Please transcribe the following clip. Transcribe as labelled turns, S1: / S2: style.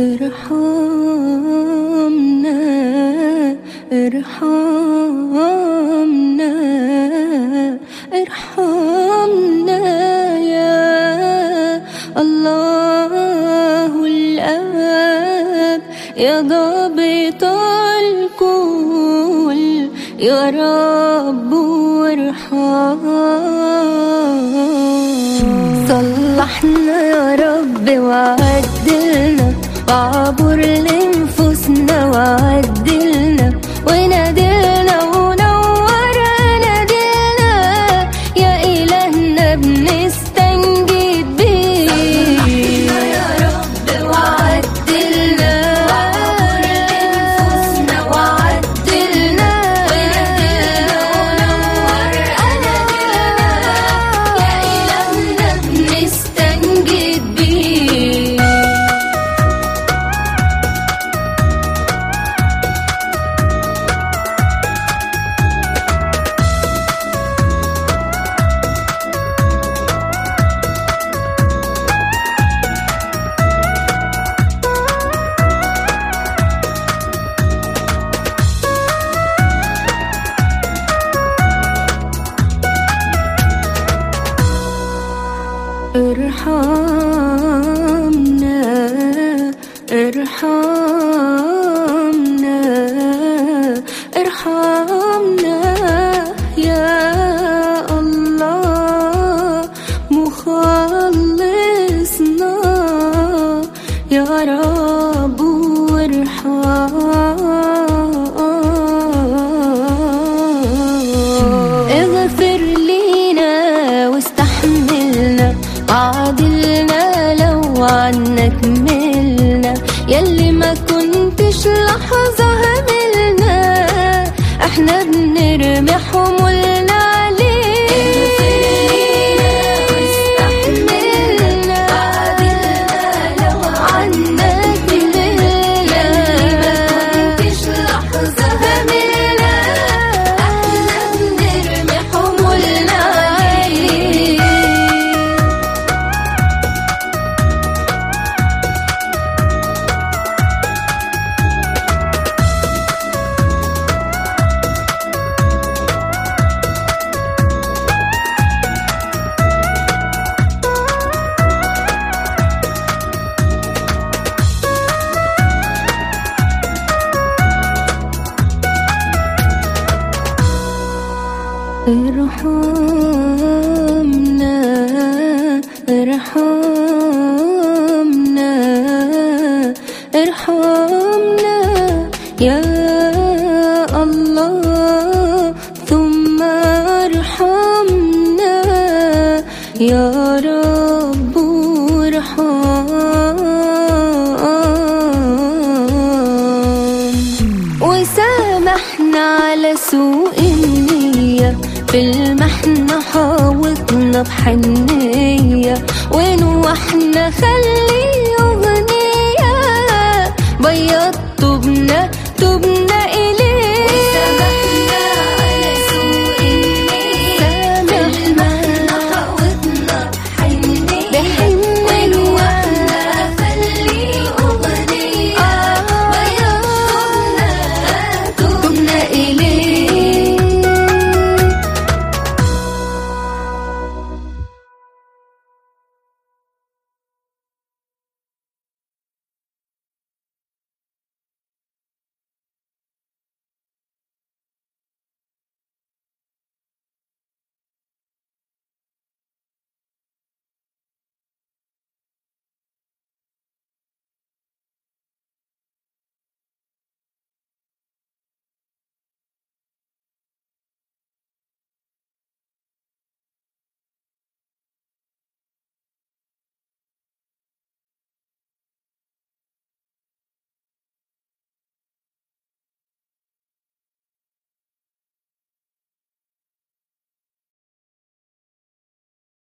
S1: ارحمنا ارحمنا ارحمنا يا الله الآب يا ضابط الكل يا رب ارحم صلحنا يا رب وعدلنا وعبر لنفوسنا وعدلنا ونادلنا ونور نادلنا يا إلهنا بنستنجد بيك صلحنا يا رب وعدلنا وعبر لنفوسنا وعدلنا ونادلنا ونور أنادلنا يا إلهنا بنستنجد بيك ارحمنا ارحمنا ارحمنا يا الله مخلصنا يا رب ارحم اغفر لينا واستحملنا عادلنا لو عنك ملنا يلي ما كنتش لحظة هملنا احنا بنرمي حمولنا عليك واستحملنا عادلنا لو عنك ملنا يلي ما كنتش لحظة هملنا احنا بنرمي حمولنا عليك ارحمنا ارحمنا ارحمنا يا الله ثم ارحمنا يا رب ارحم وسامحنا على سوء النية في المحنة حاوطنا بحنية ونوحنا خلي أغنية بيض تبنا تبنا إليك